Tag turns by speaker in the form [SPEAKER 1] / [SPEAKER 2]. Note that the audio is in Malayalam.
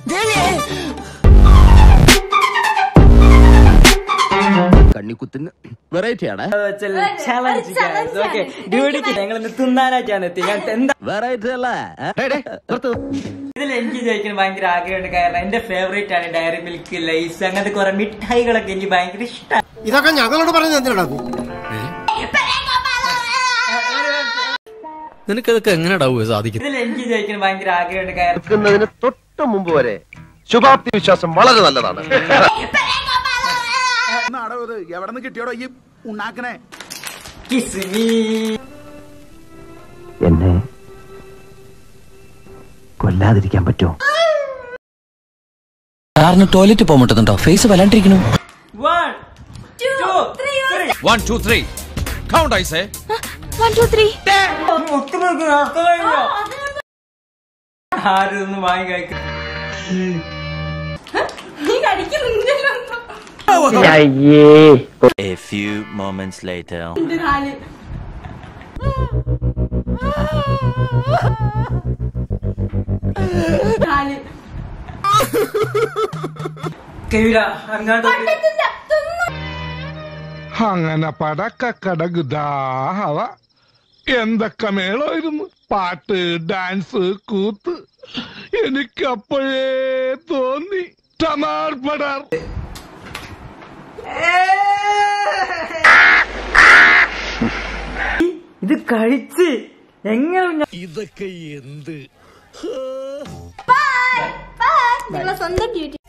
[SPEAKER 1] കണ്ണിക്കുത്തിന് വെറൈറ്റി ആണ്
[SPEAKER 2] ചലഞ്ച് ഓക്കെ ഡ്യൂട്ടിക്ക് ഞങ്ങൾ ഇന്ന് തിന്നാനായിട്ടാണ് എത്തി ഞാൻ എന്താ
[SPEAKER 1] വെറൈറ്റി അല്ലേ ഏ, ഡേ, നിർത്ത്.
[SPEAKER 2] ഇതിൽ എനിക്ക് ചോദിക്കാൻ ഭയങ്കര ആഗ്രഹമുണ്ട് കാരണം എന്റെ ഫേവറേറ്റ് ആണ് ഡയറി മിൽക്ക് ലൈസ് അങ്ങനത്തെ കുറെ മിഠായികളൊക്കെ എനിക്ക് ഭയങ്കര ഇഷ്ടമാണ്
[SPEAKER 3] ഇതൊക്കെ ഞങ്ങളോട് പറഞ്ഞ എന്തിനാ
[SPEAKER 4] നിനക്കതൊക്കെ എങ്ങനെയാടാവുക സാധിക്കും
[SPEAKER 2] ഇതിൽ എനിക്ക് ചോദിക്കാൻ ഭയങ്കര ആഗ്രഹമുണ്ട് കാരണം
[SPEAKER 5] നിൽക്കുന്നതിന് തൊട്ട് മുമ്പ് വരെ ശുഭാപ്തി വിശ്വാസം വളരെ നല്ലതാണ്
[SPEAKER 6] എവിടെ നിന്ന് കിട്ടിയോടോ ഈ ഉണ്ടാക്കണേ
[SPEAKER 2] കിസ് മീ
[SPEAKER 5] എന്നെ കൊല്ലാതിരിക്കാൻ പറ്റുമോ
[SPEAKER 4] സാറിന് ടോയ്ലറ്റ് പോകാൻ പറ്റുന്നുണ്ടോ ഫേസ് വല്ലാണ്ടിരിക്കണു
[SPEAKER 2] one two three
[SPEAKER 4] one two three count I say
[SPEAKER 7] one two three
[SPEAKER 2] ആരും ഒന്നും വാങ്ങി കഴിക്കും
[SPEAKER 7] നീ കഴിക്കുന്നില്ലല്ലോ
[SPEAKER 8] A few moments later.
[SPEAKER 7] എന്റെ കാല് കാല്
[SPEAKER 2] കഴിയില്ല അങ്ങോട്ട്
[SPEAKER 7] പറ്റത്തില്ല തിന്നു
[SPEAKER 9] അങ്ങനെ പടക്കടകുദാഹവ എന്തൊക്കെ മേളമായിരുന്നു പാട്ട് ഡാൻസ് കൂത്ത് എനിക്കപ്പോഴേ തോന്നി ടമാർ പടാർ
[SPEAKER 2] ഇത് കഴിച്ച് എങ്ങനെ
[SPEAKER 7] നിങ്ങളെ സ്വന്തം ഡ്യൂട്ടി